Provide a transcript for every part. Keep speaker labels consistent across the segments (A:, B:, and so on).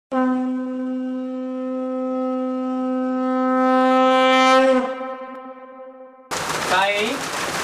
A: సాయి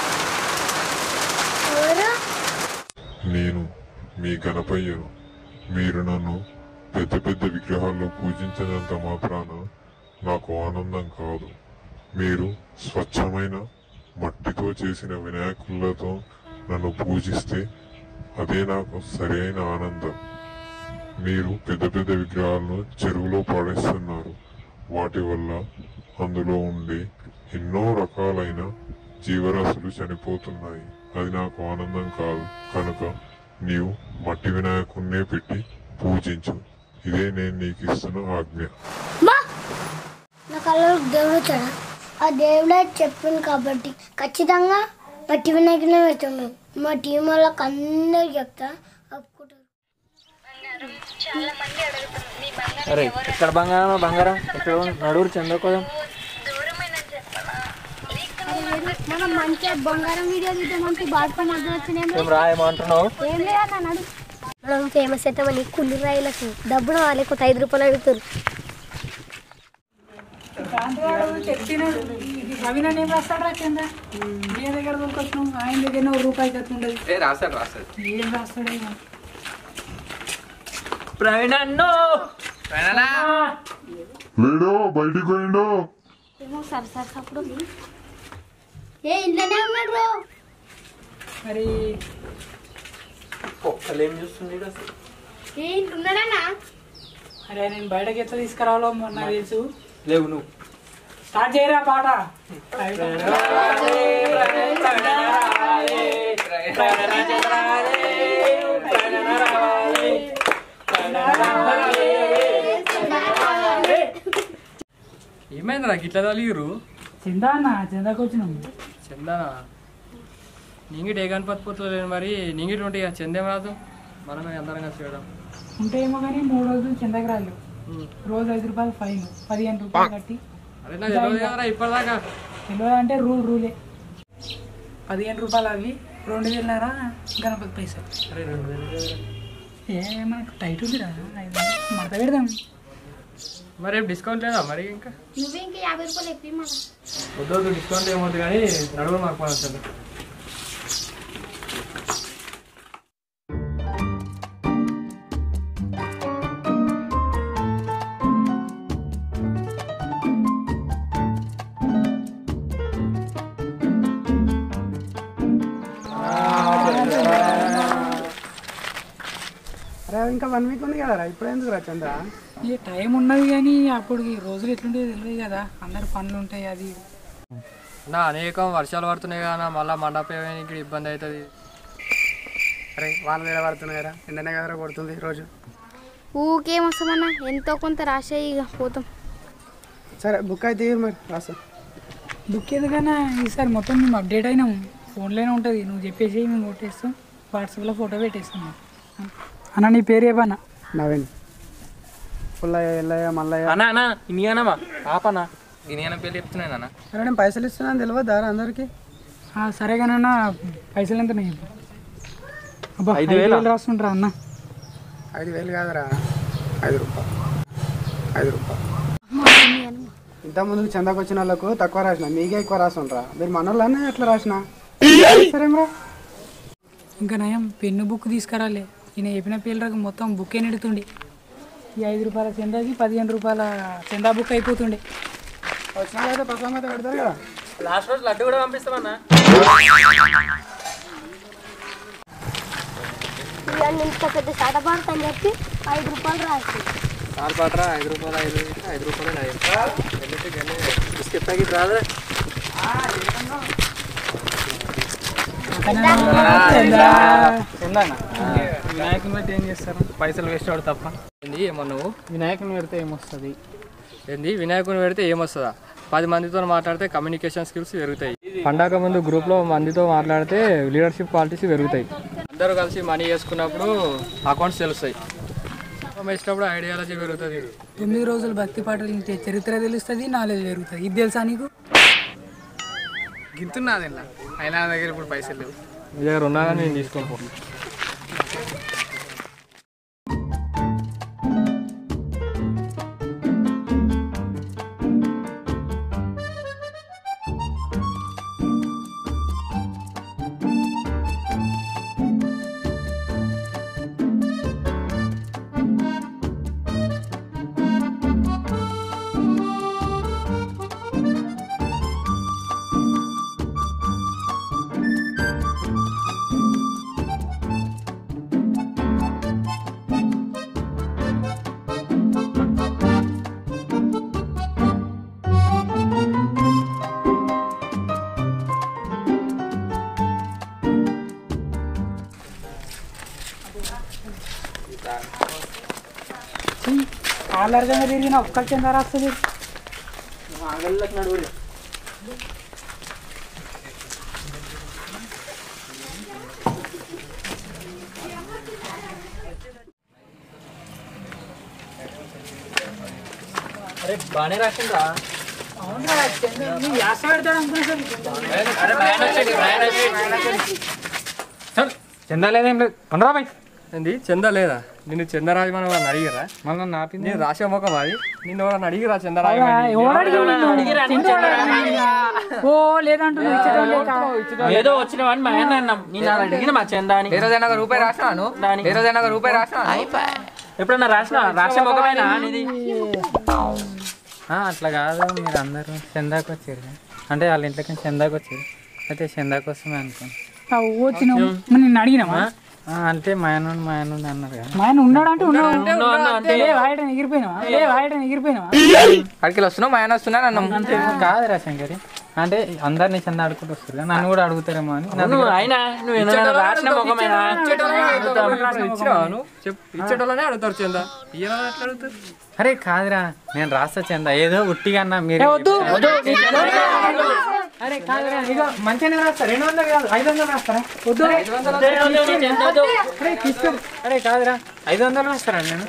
B: ఎవరు
C: నేను మీ గణపయ్యను మీరు నన్ను పెద్ద పెద్ద విగ్రహాల్లో పూజించినంత మాత్రాన నాకు ఆనందం కాదు మీరు స్వచ్ఛమైన మట్టితో చేసిన వినాయకులతో నన్ను పూజిస్తే అదే నాకు సరైన ఆనందం మీరు పెద్ద పెద్ద విగ్రహాలను చెరువులో పడేస్తున్నారు వాటి వల్ల అందులో ఉండే ఎన్నో రకాలైన జీవరాశులు చనిపోతున్నాయి అది నాకు ఆనందం కాదు కనుక నీవు మట్టి వినాయకున్నే పెట్టి పూజించు ఇదే నేను నీకు ఇస్తున్న ఆజ్ఞ
B: మా నా కళ్ళలో దేవుడు వచ్చాడా ఆ దేవుడే చెప్పింది కాబట్టి ఖచ్చితంగా మట్టి వినాయకునే పెడుతున్నాం మా టీం వాళ్ళకి అందరు చెప్తా ఒప్పుకుంటారు
D: చాలా మంది అడుగుతున్నారు మీ బంగారం
A: అరే ఎక్కడ బంగారం బంగారం ఎక్కడ నడువురు చంద్రకోదం
D: దూరమైన చెప్పనా
B: మనం మంచిగా బంగారం వీడియో తీద్దాం మంచి బాగా మధ్య వచ్చినాయి
A: ఏం రా ఏమంటున్నావు
B: ఏం లేదన్నాడు మనం ఫేమస్ అవుతామని కుళ్ళు రాయిలకు డబ్బులు లేకపోతే ఐదు రూపాయలు అడుగుతారు
E: చెప్పినాడు రవినాన్ని ఏం రాస్తాడు రా కింద నీ దగ్గర దొరికొచ్చినావు ఆయన దగ్గర ఒక రూపాయి ఖర్చు ఉండదు
F: ఏ రాస్తాడు రాస్తాడు
E: ఏం రాస్తాడు ఏమో.
A: ప్రవీణ్ అన్నో
C: లేడో బయటికి పోయిండో
B: ఏమో సరే సరే అప్పుడు ఏ ఇంట్లోనే ఉన్నాడు రో
E: మరి
A: ఒక్కలు ఏం చూస్తుంది ఈడ అసలు?
B: ఏ ఇంట్లో ఉన్నాడన్నా
E: అరే నేను బయటకి ఎట్లా తీసుకురావాలో మొన్న నాకు తెలుసు
A: లేవు నువ్వు
E: స్టార్ట్ చేయరా పాట
F: ఏమైంది నాకు ఇట్లా తలిగిరు
E: చందా అన్న చందాకి వచ్చినాం
F: చందనా నింగిటి ఏ గణపతి పోతులు లేను మరి నింగిటి ఉంటే ఇక చందేం రాదు మనమే అందరం కలిసి చేయడం
E: ఉంటాయేమో కానీ మూడు రోజులు చందాకి రాలేదు రోజు ఐదు రూపాయలు ఫైన్ పదిహేను రూపాయలు కట్టి
F: అరే నాకు తెలియదు కదరా ఇప్పటిదాకా
E: తెలియదు అంటే రూల్ రూలే పదిహేను రూపాయలు అవి రెండు వేలన్నర గణపతి పైసలు
F: అరే రెండు వేలు కదరా.
E: ఏ మనకు టైట్ ఉందిరా ఐదు వందలు. మడత పెడదాం
F: మరి ఏం డిస్కౌంట్ లేదా మరి ఇంకా
B: నువ్వు ఇంకా యాభై రూపాయలు ఎక్కువ మనం
F: వద్దు వద్దు డిస్కౌంట్ ఏమవుతుంది కానీ నడువు మాకు పని వస్తుంది
G: అరే ఇంకా వన్ వీక్ ఉంది కదా ఇప్పుడు ఎందుకు రా చంద్ర
E: ఇక టైం ఉన్నది కానీ అప్పుడు ఈ రోజులు ఎట్లుంటే తెలియదు కదా అందరు పనులు ఉంటాయి అది
F: నా అనేకం వర్షాలు పడుతున్నాయి కదా మళ్ళీ మండపేయడానికి ఇబ్బంది అవుతుంది
G: అరే వాళ్ళు వేరే పడుతున్నాయి కదా ఎండనే కదరా కొడుతుంది రోజు
B: ఊకేం వస్తామన్నా ఎంతో కొంత రాసేయి ఇక పోతాం
G: సరే బుక్ అయితే ఇవ్వు మరి రాసు
E: బుక్ ఎందుకన్నా ఈసారి మొత్తం మేము అప్డేట్ అయినాం ఫోన్లోనే ఉంటుంది నువ్వు చెప్పేసి మేము కొట్టేస్తాం వాట్సాప్లో ఫోటో పెట్టేస్తాం అన్న నీ పేరు ఏమన్నా
G: నవీన్ పుల్లయ్య ఎల్లయ్య మల్లయ్య
F: అన్నా అన్నా ఇనియానమ్మా ఆపనా ఇనియాన పేరు చెప్తున్నాను అన్న
G: అరే నేను పైసలు ఇస్తున్నాను తెలియదా అందరికి
E: సరే కానీ పైసలు ఎంత ఉన్నాయి చెప్పు. అబ్బా ఐదు వేలు రాస్తుంటారా అన్న
G: ఐదు వేలు కాదురా ఐదు రూపాయలు ఐదు రూపాయలు ఇంత ముందుకు చందాకు వచ్చిన వాళ్ళకు తక్కువ రాసిన మీకే ఎక్కువ రాసుండ్రా మీరు మన వాళ్ళనే ఎట్లా రాసిన సరేమ్రా
E: ఇంకా నయం పెన్ను బుక్ తీసుకురాలే ఈయన చెప్పిన పిల్లలకు మొత్తం బుక్ నెడుతుండే ఈ ఐదు రూపాయల చందాకి పదిహేను రూపాయల చందా బుక్ అయిపోతుండే
G: వచ్చిన అయితే ప్రసంగం అయితే పెడతారు కదా
F: లాస్ట్ రోజు లడ్డు కూడా పంపిస్తామన్నా
B: ఇక ఇంత పెద్ద సాట పడుతుంది చెప్పి ఐదు రూపాయలు రాసి
F: చాలు పాటరా ఐదు రూపాయలు ఐదు ఐదు రూపాయలు ఐదు బిస్కెట్ ప్యాకెట్ రాదా
G: వినాయకుని పెట్టి ఏం చేస్తారు పైసలు వేస్ట్ అవడు తప్ప
F: ఏంది ఏమో నువ్వు
G: వినాయకుని పెడితే ఏమొస్తుంది
F: ఏంది వినాయకుని పెడితే ఏమొస్తుందా పది మందితో మాట్లాడితే కమ్యూనికేషన్ స్కిల్స్ పెరుగుతాయి పండగ ముందు గ్రూప్లో మందితో మాట్లాడితే లీడర్షిప్ క్వాలిటీస్ పెరుగుతాయి అందరూ కలిసి మనీ వేసుకున్నప్పుడు అకౌంట్స్ తెలుస్తాయి వేసినప్పుడు ఐడియాలజీ పెరుగుతుంది
E: తొమ్మిది రోజులు భక్తి పాటలు వింటే చరిత్ర తెలుస్తుంది నాలెడ్జ్ పెరుగుతుంది ఇది తెలుసా నీకు
G: గింతున్నది ఇలా అయినా నా దగ్గర ఇప్పుడు పైసలు లేవు
F: మీ దగ్గర ఉన్నా కానీ నేను తీసుకోను పో.
E: కాలర్గా తిరిగిన ఒక్క కింద రాస్తుంది
A: ఆగళ్ళకి నడువురి అరే బాగానే రాసిండ్రా
E: అవునా చంద్ర నువ్వు యాస పెడతాడు అనుకున్నా
F: చందా లేదేం లేదు ఉండరా బాయ్ ఏంది చందా లేదా నిన్ను చందరాజు మనం వాళ్ళని అడిగిరా
H: మళ్ళీ నాపింది
F: నేను రాసే ముఖం అది నిన్ను ఎవరన్నా అడిగిరా చందరాజు
E: ఓ లేదంటున్నావు ఇచ్చేటోళ్ళు లేక.
A: ఏదో వచ్చినవని మా ఆయన అన్నాం నేను అలా అడిగిన మా చందా అని
H: ఏ రోజైనా ఒక రూపాయి రాసినాను ఏ రోజైనా ఒక రూపాయి రాసినాను
A: ఎప్పుడన్నా రాసిన రాసే ముఖమైనా అనేది
H: అట్లా కాదు మీరు అందరూ చందాకి వచ్చారు అంటే వాళ్ళ ఇంట్లోకి చందాకి వచ్చారు అయితే చందా కోసమే అనుకోండి
E: ఆ, ఓ వచ్చినావు మరి నిన్ను అడిగినామా
H: ఆ, అంటే మా ఆయన మా ఆయన అన్నారు కదా
E: మా ఆయన ఉన్నాడు అంటే ఉన్నాడు లే వాయట ఎగిరిపోయినావా లే వాయట ఎగిరిపోయినావా
H: అక్కడికి వస్తున్నావు మా ఆయన వస్తున్నా నన్ను కాదురా శంకరి అంటే అందరినీ చందా ఆడుకుంటూ వస్తారు కదా, నన్ను కూడా అడుగుతారేమో అని నా
A: నువ్వు
H: దగ్గర-
A: అయినా నువ్వు ఏమైనా రాసిన ముఖమైనా
F: ఇచ్చినాను చెప్పు ఇచ్చేటోళ్ళనే అడుగుతారు చందా ఇయ్యరా ఎట్లా అడుగుతారు
H: అరే కాదురా నేను రాస్తా చందా ఏదో ఉట్టిగా అన్నా మీరు అరే కాదురా ఇగో మంచిగానే రాస్తా రెండు వందలు కాదు ఐదు వందలు రాస్తారా వద్దు అరే తీసుకో అరే కాదురా ఐదు వందలు రాస్తారా నేను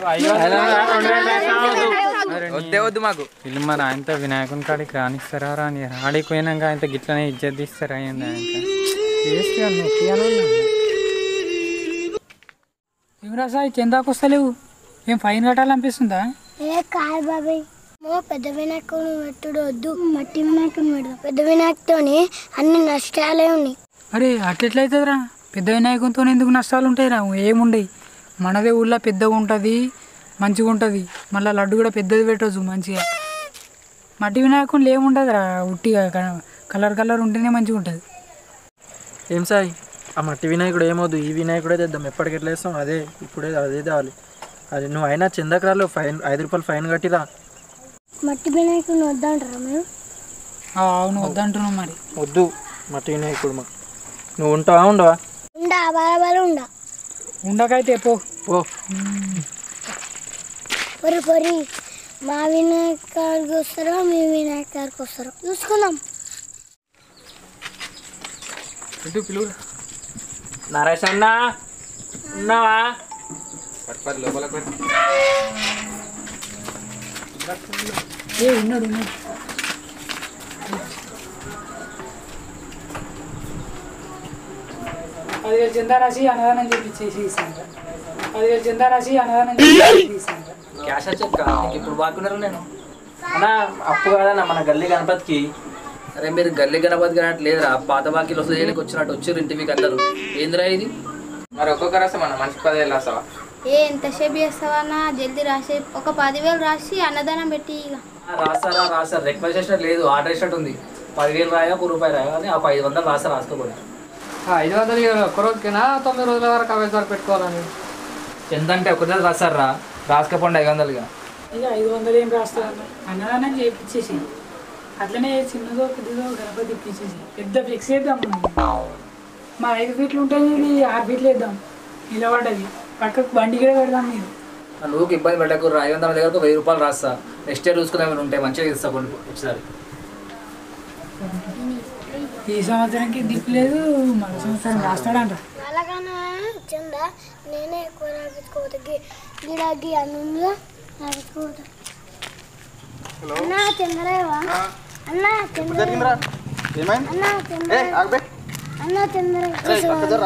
H: వద్దే వద్దు మాకు వీళ్ళు మరి ఆయనతో వినాయకుని కాడికి రానిస్తారా రాని ఆడికి పోయినాక ఆయనతో గిట్లనే ఇజ్జత్ తీస్తారా ఏంది ఆయనతో చేస్తే నువ్వు తీయాలి
E: ఏమరా సాయి చందాకు వస్తలేవు ఏం ఫైన్ కట్టాలనిపిస్తుందా
B: ఏ కాదు బాబాయ్ మో పెద్ద వినాయకుని పెట్టుడు వద్దు మట్టి వినాయకుని పెడదాం పెద్ద వినాయకుతోని అన్ని నష్టాలే ఉన్నాయి
E: అరే అట్లెట్లయితుందిరా పెద్ద వినాయకంతో ఎందుకు నష్టాలు ఉంటాయిరా ఏముండయి మనదే ఊళ్ళో పెద్దగా ఉంటుంది మంచిగా ఉంటుంది మళ్ళీ లడ్డు కూడా పెద్దది పెట్టవచ్చు మంచిగా మట్టి వినాయకులు ఏముంటుందిరా ఉట్టిగా క- కలర్ కలర్ ఉంటేనే మంచిగా ఉంటుంది
A: ఏం సాయి ఆ మట్టి వినాయకుడు ఏమవుదు ఈ వినాయకుడే తెద్దాం ఎప్పటికి ఎట్లా వేస్తాం అదే ఇప్పుడే అదే తేవాలి అది నువ్వు అయినా చందకరాలు ఫైన్ ఐదు రూపాయలు ఫైన్ కట్టిరా
B: మట్టి వినాయకుని వద్దంటారా మేము
E: ఆ, అవును వద్దంటున్నావు మరి
A: వద్దు మట్టి వినాయకుడు మా నువ్వు ఉంటావా ఉండవా
B: ఉండా బరాబర్ ఉండా
E: ఉండకైతే పో
A: పో
B: పొరి పొరి మా వినాయకానికి వస్తారో మీ వినాయకానికి వస్తారో చూసుకుందాం
F: ఇటు పిలువు
A: నరేష్ అన్న ఉన్నావా
E: ఏ ఉన్నాడు ఉన్నాడు పదివేలు చందా రాసి అన్నదానం చేపించేసి ఇస్తాను పదివేలు చందా రాసి అన్నదానం చేపించేసి ఇస్తాను
A: క్యాష్ చెక్క నీకు ఇప్పుడు బాగున్నారు నేను అన్నా అప్పు కాదన్నా మన గల్లీ గణపతికి
I: అరే మీరు గల్లీ గణపతి గణపతి లేదురా పాత బాకీలు వసూలు చేయడానికి వచ్చినట్టు వచ్చారు ఇంటి మీకు అందరు ఏందిరా ఇది
H: మరి ఒక్కొక్క రాస్తా మన మనిషి పదివేలు రాస్తావా
J: ఏ ఎంతసేపు చేస్తావన్నా జల్దీ రాసి ఒక పదివేలు రాసి అన్నదానం పెట్టి ఇక
I: రాస్తారా రాస్తారు రిక్వెస్ట్ చేసినట్టు లేదు ఆర్డర్ చేసినట్టు ఉంది పదివేలు రాయా ఒక రూపాయి రాయా కానీ ఆ ఐదు వందలు రాస్తా రాసుకోకూడదు
F: ఐదు వందలు ఇక ఒక్క రోజుకేనా తొమ్మిది రోజుల వరకు అవే వరకు పెట్టుకోవాలని
I: ఎంత అంటే ఒకటే రాస్తారా రాసుకోపోండి ఐదు వందలుగా
E: ఇక ఐదు వందలు ఏం రాస్తాను అన్నదానం చేయించేసి అట్లనే చిన్నదో పెద్దదో గణపతి ఇప్పించేసి పెద్ద ఫిక్స్ చేద్దాం మనం. మా ఐదు ఫీట్లు ఉంటుంది ఇది ఆరు ఫీట్లు వేద్దాం నిలబడ్డది పక్కకు బండి కూడా పెడదాం మీరు
I: నువ్వు ఇబ్బంది పెట్టకు ఐదు వందల దగ్గర ఒక వెయ్యి రూపాయలు రాస్తా నెక్స్ట్ ఇయర్ చూసుకునే ఉంటాయి మంచిగా ఇస్తా కొన్ని ఒకసారి
E: ఈ సంవత్సరానికి దిక్కు లేదు మరో సంవత్సరం రాస్తాడంట
B: అలాగనా చంద నేనే ఎక్కువ రాపించుకోవద్దు గిడాకి అన్నంలో రాపించుకోవద్దు అన్నా చంద్రయ్యవా అన్నా చంద్ర అన్నా చంద్ర అన్నా చంద్ర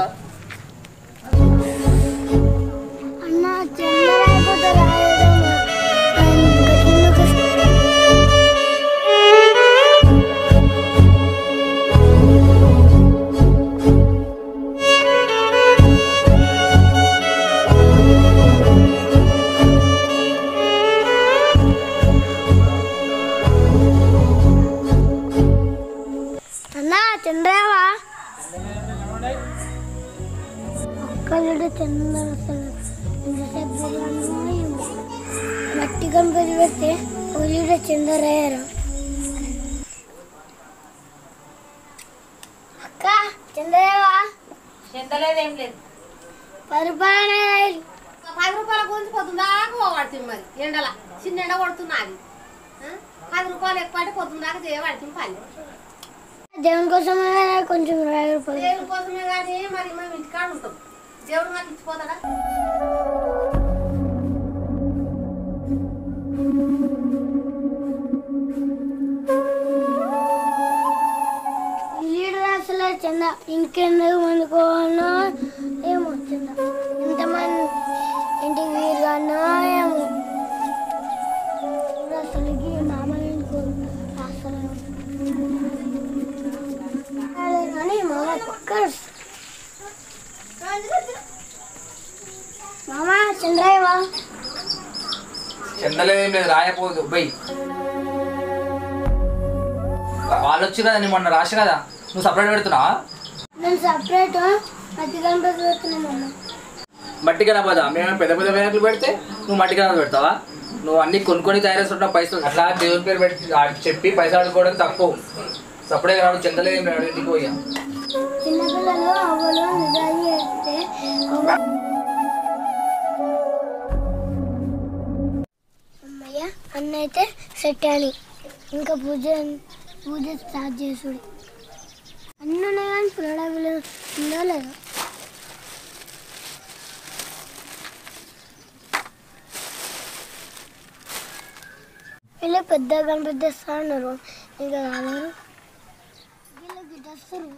B: అన్నా చంద్ర అయిపోతే రాయడమ్మా. ఇంకా కిందకు వస్తే- అన్నా చంద్రవా ఒక్కళ్ళు చంద్ర అసలు ఎంతసేపు బిర్యానీ ఏమో. మట్టి గణపతి పెడితే ఒళ్ళు చంద్రయ్యారు అక్క చంద్రయ్యవా
J: ఎంతలేదు ఏం లేదు
B: పది రూపాయలు
K: పది రూపాయల గురించి పొద్దుందాకా పోగొడుతుంది మరి ఎండల చిన్న ఎండ కొడుతున్నది ఆ? పది రూపాయలు ఎక్కువ అంటే పొద్దుందాకా చేయబడుతుంది పని
B: దేవుని కోసమే కొంచెం ఇరవై రూపాయలు
K: దేవుని కోసమే కానీ మరి మేము ఇంటికాడ ఉంటాం దేవుడు మాకు ఇచ్చిపోతాడా
B: లీడర్ అసలు చంద ఇంకెందుకు మందుకోవాలనో ఏమో చంద ఎంతమంది ఇంటికి వీరుగానో ఏమో ఇప్పుడు అసలుకి మామూలు ఇంటికి అసలు అదే కానీ మామ పక్కన మామ చంద్రయ్యవా
I: చెందలేదేం లేదు రాయపోదు బై వాళ్ళు వచ్చి కదా నేను మొన్న రాసి కదా నువ్వు సపరేట్ పెడుతున్నావా
B: నేను సపరేట్ మట్టి గణపతి పెడుతున్నాను మామ
I: మట్టి కనపదా మేము పెద్ద పెద్ద వినాయకులు పెడితే నువ్వు మట్టి కనపద పెడతావా నువ్వు అన్ని కొనుక్కొని తయారు చేస్తుంటావు పైసలు అట్లా దేవుని పేరు పెట్టి ఆ చెప్పి పైసలు అడుకోవడం తప్పు సపరేట్ రావడం చెందలేదు మేము ఇంటికి పోయా
B: చిన్నపిల్లలు అవ్వలు నిజాన్ని చేస్తే అమ్మయ్య అన్న అయితే సెట్ అని ఇంకా పూజ పూజ స్టార్ట్ చేసుడు అన్నీ ఉన్నాయి కానీ ప్రోడక్ట్ ఉందో లేదో వీళ్ళు పెద్ద గణపతి తెస్తా ఉన్నారు ఇంకా రాలేరు వీళ్ళకి తెస్తారు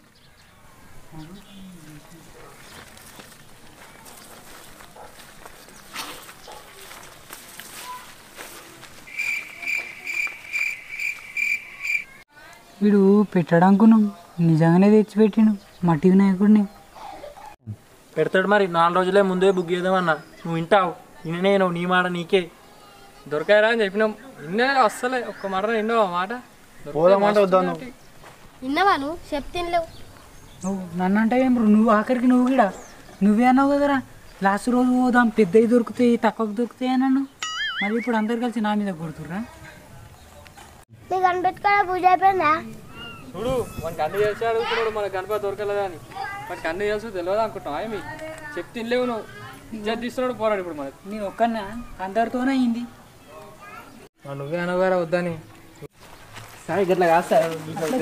E: వీడు పెట్టడానుకున్నాం నిజంగానే తెచ్చిపెట్టిను మట్టి వినాయకుడిని
A: పెడతాడు మరి నాలుగు రోజులే ముందే బుక్ చేద్దామన్నా నువ్వు వింటావు నేను నీ మాట నీకే
F: దొరకాయరా అని చెప్పినాం నిన్నే అస్సలే ఒక్క మాట నిన్నో మాట దొరికితే
G: పోదామంటే వద్దా
F: మస్తు
G: నువ్వు?
J: విన్నవా నువ్వు చెప్తినలేవు
E: నువ్వు నన్ను అంటే ఏం బ్రో నువ్వు ఆఖరికి నువ్వు కూడా నువ్వే అన్నావు కదరా లాస్ట్ రోజు పోదాం పెద్దవి దొరుకుతాయి తక్కువకు దొరుకుతాయి అని అన్నావు మళ్ళీ ఇప్పుడు అందరు కలిసి నా మీద కొడుతుర్రా
B: మీ గణపతి కాడ పూజ అయిపోయిందా
F: చూడు మనకి అన్ని తెలిసి అడుగుతున్నాడు మన గణపతి దొరకలేదా అని మనకి అన్ని తెలుసు తెలియదు అనుకుంటాం ఏమి చెప్తే తినలేవు నువ్వు ఇజ్జత్ తీస్తున్నాడు పోరాడు ఇప్పుడు మనకి
E: నేను ఒక్కన్నా అందరితోనే అయింది
F: ఆ నువ్వే అనగారా వద్దని
A: సాయి గట్లా కాదు సార్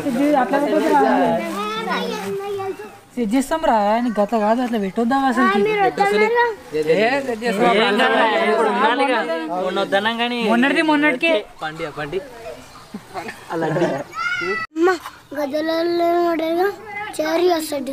E: సెట్ చేస్తాం రా నీకు గత కాదు అట్లా పెట్టొద్దాం అసలు
A: వద్దనం కానీ
E: మొన్నటిది మొన్నటికే
A: పండి పండి
B: అమ్మ గదులలో ఉండేగా చేరి వస్తాడు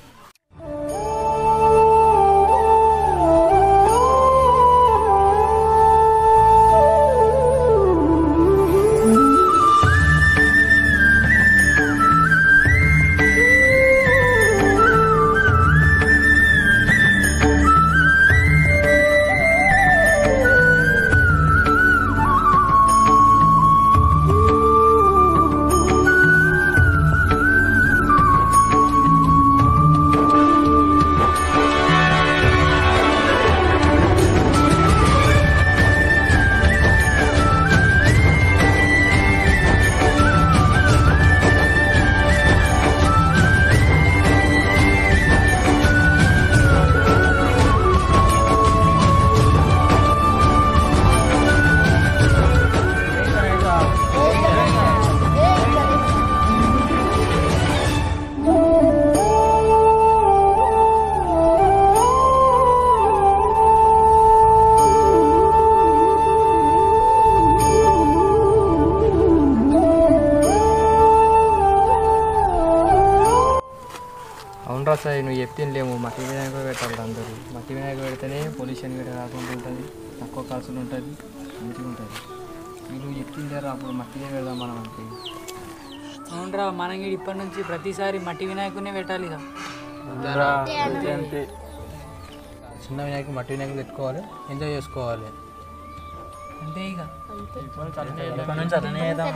F: అవునరా సార్ నువ్వు చెప్తే లేము మట్టి వినాయకుడు పెట్టాలి అందరూ మట్టి వినాయకుడు పెడితేనే పొల్యూషన్ కూడా రాకుండా ఉంటుంది తక్కువ ఖర్చులు ఉంటుంది మంచిగా ఉంటుంది వీళ్ళు చెప్తుంటారు అప్పుడు మట్టిదే పెడదాం మనం అంటే
E: అవునరా మనం ఈడ ఇప్పటి నుంచి ప్రతిసారి మట్టి వినాయకుడినే పెట్టాలి ఇక
A: అంతే
F: చిన్న వినాయకుడు మట్టి వినాయకుడు పెట్టుకోవాలి ఎంజాయ్ చేసుకోవాలి
E: అంతే ఇక
A: ఇప్పటి నుంచి అట్లనే చేద్దాం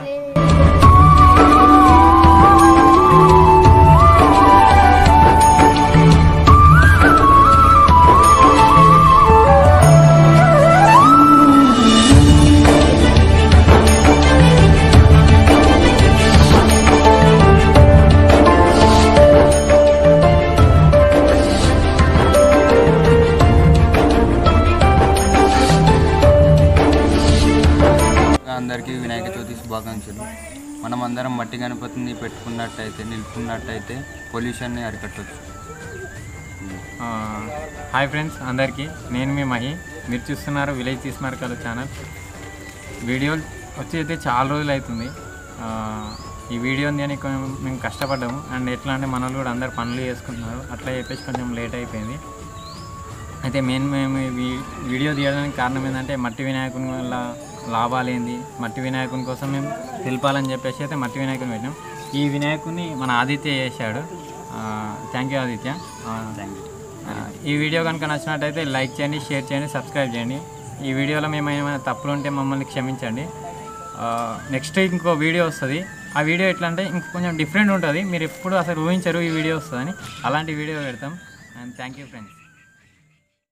L: అందరికీ వినాయక చవితి శుభాకాంక్షలు మనం అందరం మట్టి గణపతిని పెట్టుకున్నట్టయితే నిలుపుకున్నట్టయితే పొల్యూషన్ని అరికట్టవచ్చు
H: ఆ, హాయ్ ఫ్రెండ్స్ అందరికీ నేను మీ మహి మీరు చూస్తున్నారు విలేజ్ తీసుమార్కాల ఛానల్ వీడియోలు వచ్చి అయితే చాలా రోజులు అవుతుంది ఆ, ఈ వీడియోని నేను కొంచెం మేము కష్టపడ్డాము అండ్ ఎట్లా అంటే మన వాళ్ళు కూడా అందరు పనులు చేసుకుంటున్నారు అట్లా చెప్పేసి కొంచెం లేట్ అయిపోయింది అయితే మెయిన్ మేము ఈ వీ- వీడియో తీయడానికి కారణం ఏంటంటే మట్టి వినాయకుని వల్ల లాభాలు ఏంది మట్టి వినాయకుని కోసం మేము తెలపాలని చెప్పేసి అయితే మట్టి వినాయకుని పెట్టాం ఈ వినాయకుని మన ఆదిత్య చేశాడు థ్యాంక్ యూ ఆదిత్య ఆ, ఆ, ఈ వీడియో కనుక నచ్చినట్టయితే లైక్ చేయండి షేర్ చేయండి సబ్స్క్రైబ్ చేయండి ఈ వీడియోలో మేము ఏమైనా తప్పులు ఉంటే మమ్మల్ని క్షమించండి నెక్స్ట్ ఇంకో వీడియో వస్తుంది ఆ వీడియో ఎట్లా అంటే ఇంక కొంచెం డిఫరెంట్ ఉంటుంది మీరు ఎప్పుడు అసలు ఊహించరు ఈ వీడియో వస్తుందని అలాంటి వీడియో పెడతాం అండ్ థ్యాంక్ యూ ఫ్రెండ్స్